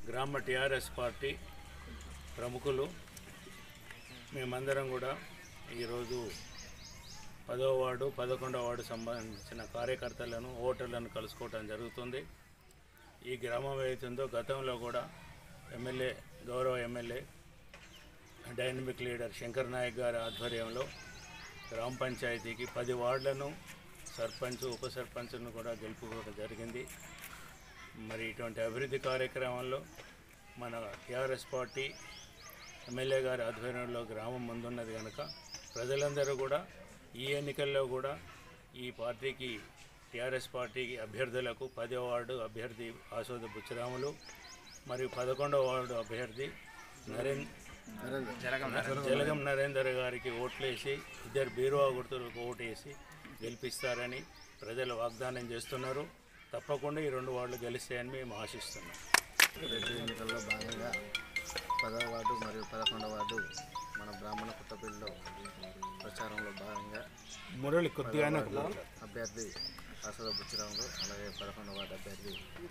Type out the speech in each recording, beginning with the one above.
గ్రామ TRS party ప్రముఖులు మేమందరం కూడా ఈరోజు పదవ వార్డు పదకొండవ వార్డు సంబంధించిన కార్యకర్తలను ఓటర్లను కలుసుకోవటం జరుగుతుంది ఈ గ్రామం ఏదైతుందో గతంలో కూడా ఎమ్మెల్యే గౌరవ MLA dynamic leader Shankar Nayak garu ఆధ్వర్యంలో గ్రామ పంచాయతీకి పది వార్డులను సర్పంచ్ ఉప సర్పంచ్ను కూడా గెలుపుకోవడం జరిగింది మరి ఇటువంటి అభివృద్ధి కార్యక్రమంలో మన టీఆర్ఎస్ పార్టీ ఎమ్మెల్యే గారి ఆధ్వర్యంలో గ్రామం ముందున్నది కనుక ప్రజలందరూ కూడా ఈ ఎన్నికల్లో కూడా ఈ పార్టీకి టీఆర్ఎస్ పార్టీకి అభ్యర్థులకు పదో వార్డు అభ్యర్థి ఆసోద బుచ్చరాములు మరియు పదకొండవ వార్డు అభ్యర్థి నరేంద్ర జలగం నరేందర్ గారికి ఓట్లేసి ఇద్దరు బీరువా గుర్తులకు ఓటేసి గెలిపిస్తారని ప్రజలు వాగ్దానం చేస్తున్నారు తప్పకుండా ఈ రెండు వార్డులు గెలిస్తాయని మేము ఆశిస్తున్నాం రెడ్డి ఎన్నికల్లో భాగంగా పదవ వార్డు మరియు పదకొండవ వార్డు మన బ్రాహ్మణ కొత్తపల్లిలో ప్రచారంలో భాగంగా మురళి కొద్దిగానే అభ్యర్థి ఆసద బుచ్చిరాములు అలాగే పదకొండవ వార్డు అభ్యర్థి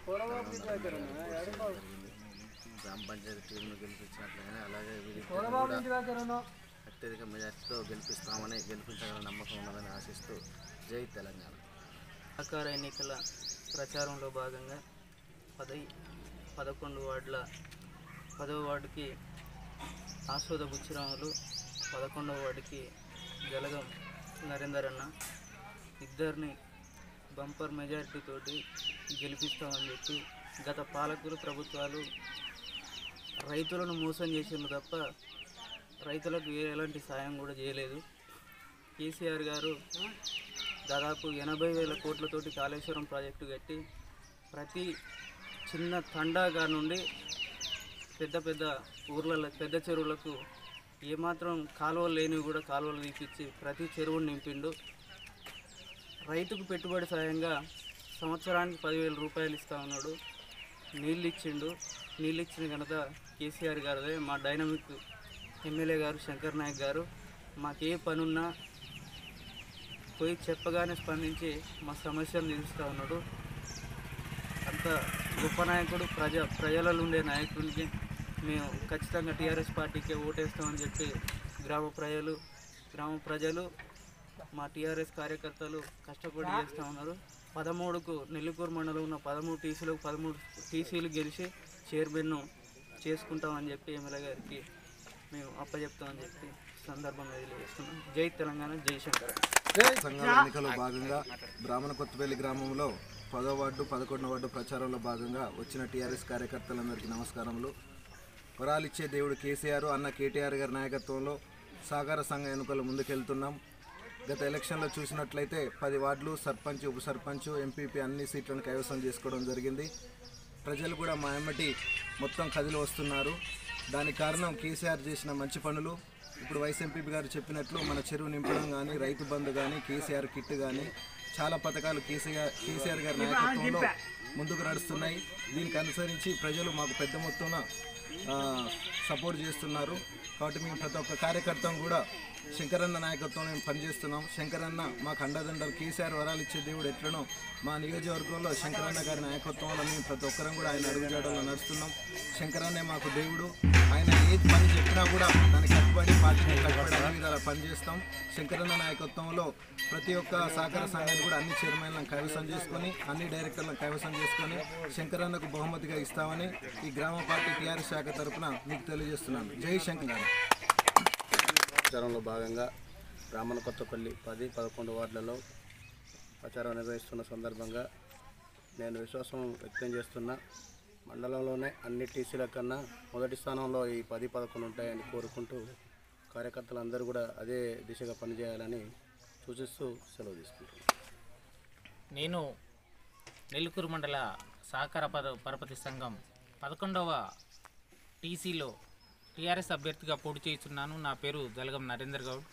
జరిగింది గ్రామ పంచాయతీ టీంను గెలిపించినట్లయినా అలాగే వీరిద్దరిని కూడా అత్యధిక మెజార్టీతో గెలిపిస్తామని గెలిపించగల నమ్మకం ఉన్నదని ఆశిస్తూ జై తెలంగాణ సహకార ఎన్నికల ప్రచారంలో భాగంగా పదై పదకొండు వార్డుల పదవ వార్డుకి ఆస్వాద బుచ్చిరాములు పదకొండవ వార్డుకి జలగం నరేందర్ అన్న ఇద్దరిని బంపర్ మెజారిటీ తోటి గెలిపిస్తామని చెప్పి గత పాలకులు ప్రభుత్వాలు రైతులను మోసం చేసిండ్రు తప్ప రైతులకు ఏ ఎలాంటి సాయం కూడా చేయలేదు కేసీఆర్ గారు దాదాపు ఎనభై వేల కోట్లతోటి కాళేశ్వరం ప్రాజెక్టు కట్టి ప్రతి చిన్న తండాగా నుండి పెద్ద పెద్ద ఊర్లలో పెద్ద చెరువులకు ఏమాత్రం కాలువలు లేనివి కూడా కాలువలు తీపిచ్చి ప్రతి చెరువును నింపిండు రైతుకు పెట్టుబడి సాయంగా సంవత్సరానికి పదివేల రూపాయలు ఇస్తా ఉన్నాడు నీళ్ళు ఇచ్చిండు నీళ్ళు ఇచ్చిన ఘనత కేసీఆర్ గారిదే మా డైనమిక్ ఎమ్మెల్యే గారు శంకర్ నాయక్ గారు మాకే పనున్నా పోయి చెప్పగానే స్పందించి మా సమస్యను తీరుస్తూ ఉన్నాడు అంత గొప్ప నాయకుడు ప్రజ ప్రజలలో ఉండే నాయకుడికి మేము ఖచ్చితంగా టీఆర్ఎస్ పార్టీకే ఓటేస్తామని చెప్పి గ్రామ ప్రజలు గ్రామ ప్రజలు మా టీఆర్ఎస్ కార్యకర్తలు కష్టపడి చేస్తూ ఉన్నారు పదమూడుకు నెల్లికూరు మండలం ఉన్న పదమూడు టీసీలకు పదమూడు టీసీలు గెలిచి చైర్మన్ను చేసుకుంటామని చెప్పి ఎమ్మెల్యే గారికి మేము అప్పచెప్తామని చెప్పి సందర్భంగా తెలియజేస్తున్నాం జై తెలంగాణ జై శంకర్ సంఘాల ఎన్నికల్లో భాగంగా బ్రాహ్మణ కొత్తపల్లి గ్రామంలో పదో వార్డు పదకొండవ వార్డు ప్రచారంలో భాగంగా వచ్చిన టీఆర్ఎస్ కార్యకర్తలందరికీ నమస్కారములు వరాలిచ్చే దేవుడు కేసీఆర్ అన్న కేటీఆర్ గారి నాయకత్వంలో సహకార సంఘ ఎన్నికలు ముందుకెళ్తున్నాం గత ఎలక్షన్లో చూసినట్లయితే పది వార్డులు సర్పంచ్ ఉప సర్పంచ్ ఎంపీపీ అన్ని సీట్లను కైవసం చేసుకోవడం జరిగింది ప్రజలు కూడా మా ఎమ్మటి మొత్తం కదిలి వస్తున్నారు దానికి కారణం కేసీఆర్ చేసిన మంచి పనులు ఇప్పుడు వైస్ ఎంపీ గారు చెప్పినట్లు మన చెరువు నింపడం కానీ రైతు బంధు కానీ కేసీఆర్ కిట్ కానీ చాలా పథకాలు కేసీఆర్ కేసీఆర్ గారి నాయకత్వంలో ముందుకు నడుస్తున్నాయి దీనికి అనుసరించి ప్రజలు మాకు పెద్ద మొత్తంలో ఆ, సపోర్ట్ చేస్తున్నారు కాబట్టి మేము ప్రతి ఒక్క కార్యకర్తను కూడా శంకరన్న నాయకత్వంలో మేము పనిచేస్తున్నాం శంకరన్న మాకు అండదండలు కేసీఆర్ వరాలు ఇచ్చే దేవుడు ఎట్లనో మా నియోజకవర్గంలో శంకరన్న గారి నాయకత్వంలో మేము ప్రతి ఒక్కరం కూడా ఆయన అడుగుజాడలో నడుస్తున్నాం శంకరన్నే మాకు దేవుడు ఆయన ఏ పని చెప్పినా కూడా దానికి కట్టుబడి పార్టీని కట్టుబడి అన్ని విధాలా పనిచేస్తాం శంకరన్న నాయకత్వంలో ప్రతి ఒక్క సహకార సంఘాన్ని కూడా అన్ని చైర్మన్లను కైవసం చేసుకొని అన్ని డైరెక్టర్లను కైవసం చేసుకొని శంకరన్నకు బహుమతిగా ఇస్తామని ఈ గ్రామ పార్టీ టీఆర్ఎస్ శాఖ తరపున మీకు తెలియజేస్తున్నాను జై శంకర్ ప్రచారంలో భాగంగా బ్రాహ్మణ కొత్తపల్లి పది పదకొండు వార్డులలో ప్రచారం నిర్వహిస్తున్న సందర్భంగా నేను విశ్వాసం వ్యక్తం చేస్తున్నా మండలంలోనే అన్ని టీసీల కన్నా మొదటి స్థానంలో ఈ పది పదకొండు ఉంటాయని కోరుకుంటూ కార్యకర్తలందరూ కూడా అదే దిశగా పనిచేయాలని సూచిస్తూ సెలవు తీసుకుంటున్నాను నేను నెల్లికూరు మండల సహకార పద పరపతి సంఘం పదకొండవ టీసీలో టీఆర్ఎస్ అభ్యర్థిగా పోటీ చేస్తున్నాను నా పేరు జలగం నరేందర్ గౌడ్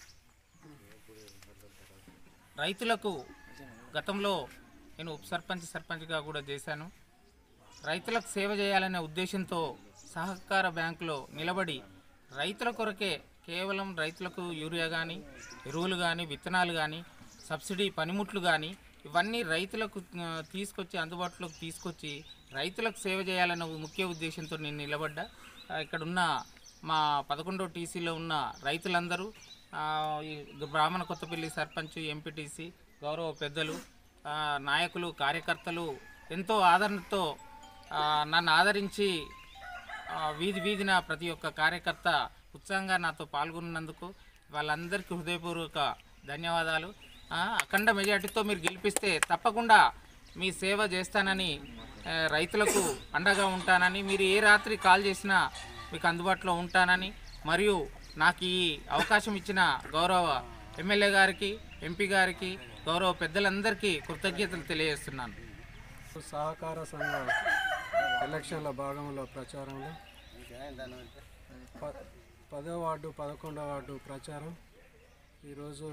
రైతులకు గతంలో నేను ఉప సర్పంచ్ సర్పంచ్గా కూడా చేశాను రైతులకు సేవ చేయాలనే ఉద్దేశంతో సహకార బ్యాంకులో నిలబడి రైతుల కొరకే కేవలం రైతులకు యూరియా కానీ ఎరువులు కానీ విత్తనాలు కానీ సబ్సిడీ పనిముట్లు కానీ ఇవన్నీ రైతులకు ఆ, తీసుకొచ్చి అందుబాటులోకి తీసుకొచ్చి రైతులకు సేవ చేయాలన్న ముఖ్య ఉద్దేశంతో నేను నిలబడ్డా ఆ, ఇక్కడ ఉన్న మా పదకొండో టీసీలో ఉన్న రైతులందరూ ఆ, ఈ బ్రాహ్మణ కొత్తపల్లి సర్పంచ్ ఎంపీటీసీ గౌరవ పెద్దలు ఆ, నాయకులు కార్యకర్తలు ఎంతో ఆదరణతో ఆ, నన్ను ఆదరించి ఆ, వీధి వీధిన ప్రతి ఒక్క కార్యకర్త ఉత్సాహంగా నాతో పాల్గొన్నందుకు వాళ్ళందరికీ హృదయపూర్వక ధన్యవాదాలు ఆ, అఖండ మెజార్టీతో మీరు గెలిపిస్తే తప్పకుండా మీ సేవ చేస్తానని ఆ, రైతులకు అండగా ఉంటానని మీరు ఏ రాత్రి కాల్ చేసినా మీకు అందుబాటులో ఉంటానని మరియు నాకు ఈ అవకాశం ఇచ్చిన గౌరవ ఎమ్మెల్యే గారికి ఎంపీ గారికి గౌరవ పెద్దలందరికీ కృతజ్ఞతలు తెలియజేస్తున్నాను సహకార సంఘ ఎలక్షన్ల భాగంలో ప్రచారంలో ప- పదో వార్డు పదకొండవ వార్డు ప్రచారం ఈరోజు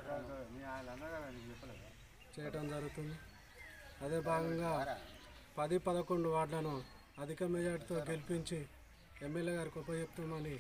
చేయటం జరుగుతుంది అదే భాగంగా పది పదకొండు వార్డులను అధిక మెజార్టీతో గెలిపించి ఎమ్మెల్యే గారికి ఉపయోగిస్తామని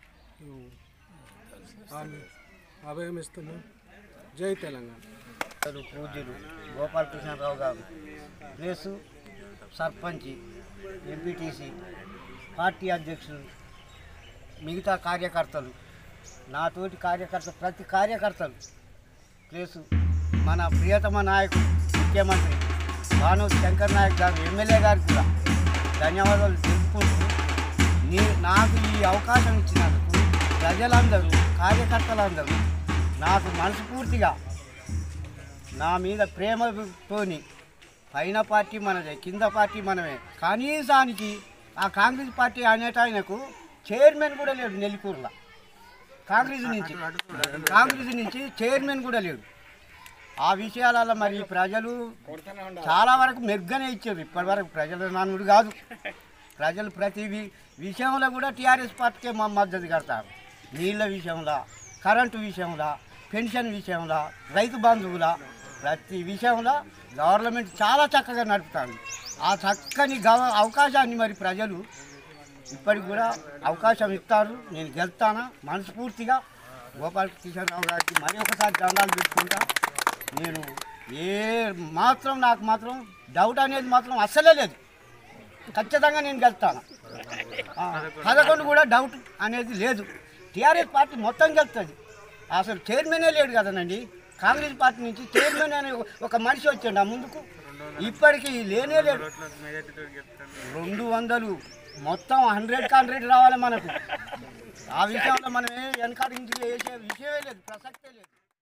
హామీ అభయం ఇస్తున్నాం జై తెలంగాణ గారు పూజ్యులు గోపాలకృష్ణరావు గారు ప్లేసు సర్పంచి ఎంపీటీసీ పార్టీ అధ్యక్షులు మిగతా కార్యకర్తలు నాతోటి కార్యకర్త ప్రతి కార్యకర్తలు ప్లేసు మన ప్రియతమ నాయకుడు ముఖ్యమంత్రి భానోత్ శంకర్ నాయక్ గారు ఎమ్మెల్యే గారికి కూడా ధన్యవాదాలు తెలుపుకుంటూ నీ నాకు ఈ అవకాశం ఇచ్చినందుకు ప్రజలందరూ కార్యకర్తలందరూ నాకు మనస్ఫూర్తిగా నా మీద ప్రేమతోని పైన పార్టీ మనదే కింద పార్టీ మనమే కనీసానికి ఆ కాంగ్రెస్ పార్టీ అనేట ఆయనకు చైర్మన్ కూడా లేడు నెల్లికూరులో కాంగ్రెస్ నుంచి కాంగ్రెస్ నుంచి చైర్మన్ కూడా లేడు ఆ విషయాలలో మరి ప్రజలు చాలా వరకు మెరుగ్గానే ఇచ్చారు ఇప్పటి వరకు ప్రజల నానుడు కాదు ప్రజలు ప్రతి వి- విషయంలో కూడా టీఆర్ఎస్ పార్టీకే మా మద్దతు కడతారు నీళ్ళ విషయంలో కరెంటు విషయంలో పెన్షన్ విషయంలో రైతు బంధువుల ప్రతి విషయంలో గవర్నమెంట్ చాలా చక్కగా నడుపుతారు ఆ చక్కని గవ అవకాశాన్ని మరి ప్రజలు ఇప్పటికి కూడా అవకాశం ఇస్తారు నేను గెలుస్తానా మనస్ఫూర్తిగా గోపాల్ కిషన్రావు గారికి మరి ఒకసారి దండాలు పెట్టుకుంటా నేను ఏ మాత్రం నాకు మాత్రం డౌట్ అనేది మాత్రం అస్సలే లేదు ఖచ్చితంగా నేను గెలుస్తాను ఆ, పదకొండు కూడా డౌట్ అనేది లేదు టీఆర్ఎస్ పార్టీ మొత్తం గెలుస్తుంది అసలు చైర్మనే లేడు కదనండి కాంగ్రెస్ పార్టీ నుంచి చైర్మన్ అనే ఒక మనిషి వచ్చాడు ఆ ముందుకు ఇప్పటికీ లేనే లేడు రెండు వందలు మొత్తం హండ్రెడ్ హండ్రెడ్ రావాలి మనకు ఆ విషయంలో మనం వెనకాడించి వేసే విషయమే లేదు ప్రసక్తే లేదు